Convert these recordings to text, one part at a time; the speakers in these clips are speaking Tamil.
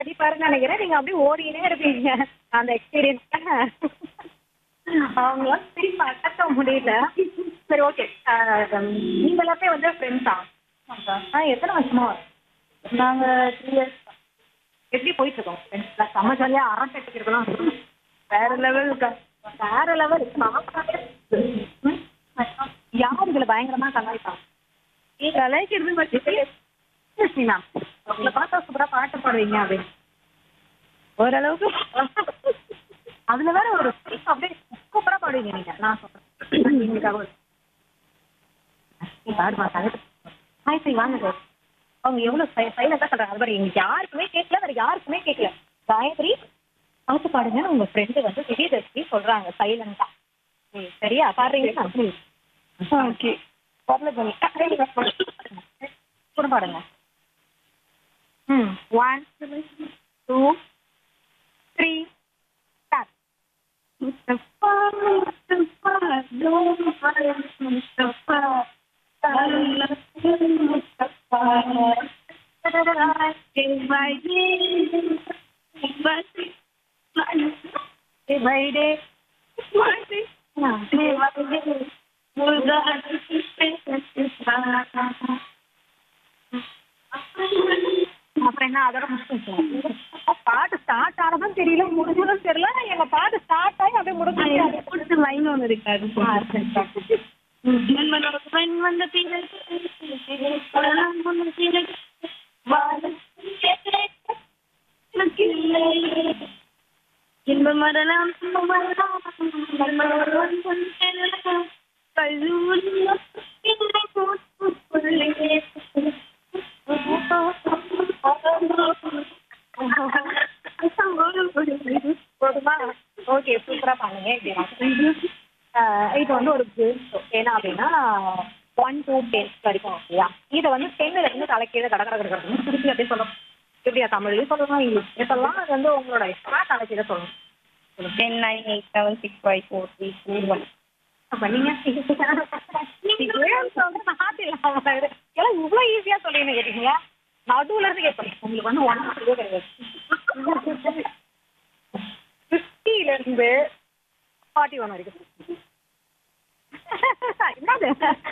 அடிப்பாருன்னு நினைக்கிறேன் நீங்க அப்படியே ஓடினே இருப்பீங்க அந்த எக்ஸ்பீரியன்ஸ் அவங்களால திரும்ப அடக்க முடியல சரி ஓகே நீங்க எல்லாமே வந்து ஃப்ரெண்ட்ஸா ஆ எத்தனை வருஷமா நாங்க த்ரீ இயர்ஸ் எப்படி போயிட்டு இருக்கோம் ஃப்ரெண்ட்ஸ் செம்ம ஜாலியா அரட்டை இருக்கலாம் வேற லெவல் வேற லெவல் யார் இதுல பயங்கரமா கலாய்ப்பாங்க கலாய்க்கிறது மட்டும் மேம் உங்களை பார்த்தா சூப்பரா பாட்டு பாடுவீங்க அப்படின்னு ஓரளவுக்கு அதுல வேற ஒரு ஸ்பீச் அப்படியே சூப்பரா பாடுவீங்க நீங்க நான் சொல்றேன் எங்களுக்காக ஒரு பாடுமா ஹாய் சரி வாங்க சார் அவங்க எவ்வளவு சைலண்டா சொல்றாங்க அது மாதிரி எங்களுக்கு யாருக்குமே கேட்கல வேற யாருக்குமே கேட்கல காயத்ரி பாட்டு பாடுங்கன்னு உங்க ஃப்ரெண்டு வந்து விஜயதர்ஷினி சொல்றாங்க சைலண்டா சரியா பாடுறீங்களா ஓகே வரல பண்ணி கூட பாடுங்க ம் one two three start Mustafa Mustafa Mustafa Mustafa பை டே அப்புறம் என்ன அதோட முடிச்சு பாட்டு ஸ்டார்ட் ஆனதும் தெரியல முடிஞ்சதும் தெரியல எங்க பாட்டு ஸ்டார்ட் ஆகி அப்படியே முடிஞ்சு பிடிச்ச லைன் ஒன்று இருக்காது பெண் வந்த பிறகு பழம் வந்த பிறகு வாழும் எனக்கு இல்லை. இன்ப மரணம் துன்ப மரணம் மரணம் கொண்டெல்லாம் கழுவுள்ள என்னை கூட்டுக்குள்ளே. போதுமா ஓகே சூப்பரா பண்ணுங்க இப்படி வாங்க. ஆஹ் இது வந்து ஒரு கேம் ஷோ என்ன அப்படின்னா ஒன் டூ டென் வரைக்கும் ஓகேயா இதை வந்து டென்ல இருந்து தலைக்கீழ கட கட கட கடன்னு திருப்பி அப்படியே சொல்லணும் எப்படியா தமிழ்லயும் சொல்லணும் இங்கிலீஷ்லயும் சொல்லலாம் அது வந்து உங்களோட இஷ்டமா தலைக்கீழ சொல்லணும் Ten, nine, eight, seven, six, five, four, three, two, one. அப்ப நீங்க எல்லாம் இவ்வளவு ஈஸியா சொல்லின்னு கேட்டீங்களா நடுவுல இருந்து கேட்பேன் உங்களுக்கு வந்து ஒன் கிடையாது ஃபிஃப்டில இருந்து ஃபார்ட்டி ஒன் வரைக்கும் என்னது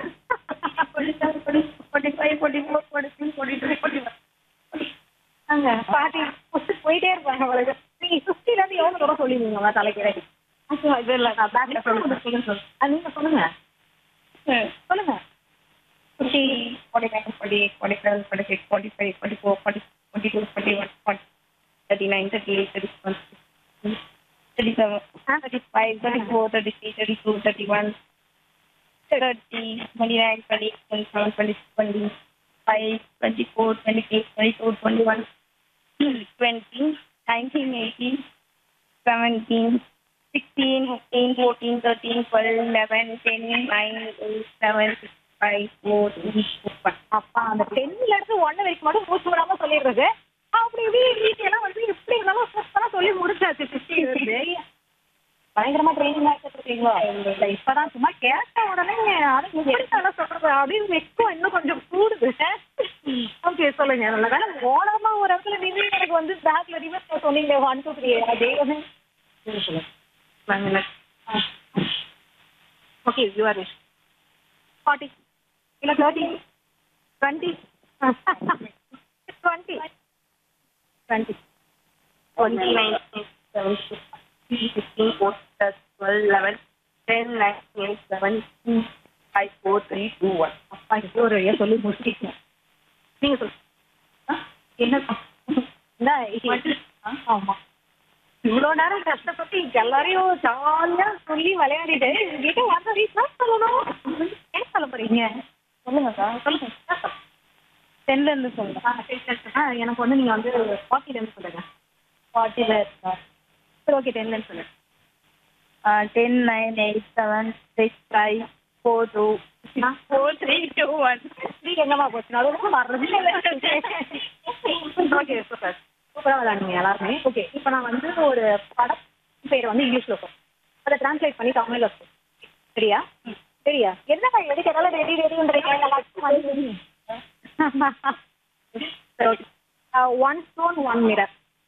அங்க பாட்டி போயிட்டே இருப்பாங்க உங்களுக்கு நீங்க ஃபிஃப்டில இருந்து எவ்வளவு தூரம் சொல்லிருந்தீங்க தலைக்கு இது இல்ல நான் பேக்ல சொல்லுங்க நீங்க சொல்லுங்க சொல்லுங்க Forty, forty-nine, forty-eight, forty-seven, forty-six, forty-five, forty-four, forty, forty-two, forty-one, forty, thirty-nine, thirty-eight, thirty-one, thirty-seven, thirty-five, thirty-four, thirty-three, thirty-two, thirty-one, thirty, twenty-nine, twenty-eight, twenty-seven, twenty-six, twenty-five, twenty-four, twenty-eight, twenty-two, twenty-one, twenty, nineteen, eighteen, seventeen, sixteen, fifteen, fourteen, thirteen, twelve, eleven, ten, nine, eight, seven, six, five, four, three, two, one. அப்பா அந்த டென்ல இருந்து ஒன்னு வரைக்கும் மட்டும் மூச்சு விடாம சொல்லிடுறது அப்படி இப்படி டீட்டெயிலாம் வந்து எப்படி இருந்தாலும் சூப்பரா சொல்லி முடிச்சாச்சு ஃபிஃப்டி இருந்து பயங்கரமா ட்ரைனிங் ஆகிட்டு இல்ல இப்பதான் சும்மா கேட்ட உடனே அது எப்படி சொல்றது அப்படின்னு நெக்ஸ்ட் இன்னும் கொஞ்சம் கூடுது ஓகே சொல்லுங்க நல்ல வேலை ஓடாம ஒரு இடத்துல நின்று எனக்கு வந்து பேக்ல ரிவர்ஸ் சொன்னீங்க ஒன் டூ த்ரீ அதே வந்து ஓகே யூஆர் விஷ் ஃபார்ட்டி இல்லை thirty twenty twenty twenty Twenty, nineteen, seventeen, fifteen, fourteen, twelve, eleven, ten, nine, eight, seven, five, four, three, two, one. அப்பா இப்போ ஒரு வழியா சொல்லி முடிச்சிட்டீங்க நீங்க சொல்லுங்க என்ன என்ன இது? ஆமா இவ்வளவு நேரம் கஷ்டப்பட்டு எல்லாரையும் ஜாலியா சொல்லி விளையாடிட்டு என்கிட்ட வந்து ரீசார்ஜ் சொல்லணும் என்ன சொல்ல போறீங்க சொல்லுங்கக்கா சொல்லுங்க டென்ல இருந்து சொல்றேன் ஆ, சரி, சரி, சரி. ஆ, எனக்கு வந்து நீங்க வந்து ஃபார்ட்டில இருந்து சொல்லுங்க ஃபார்ட்டில இருக்கா சரி ஓகே டென்ல இருந்து சொல்லுங்க ten nine eight seven six five four two four three two one நீங்க எங்கம்மா போச்சு நான் ரொம்ப வர்றது ஓகே சூப்பர் சூப்பரா விளையாடுங்க எல்லாருமே ஓகே இப்போ நான் வந்து ஒரு படம் பேர் வந்து இங்கிலீஷ்ல இருக்கும் அதை டிரான்ஸ்லேட் பண்ணி தமிழ்ல இருக்கும் சரியா சரியா என்ன எது கேட்டாலும் ரெடி ரெடின்றீங்க சரி okay one stone one mirror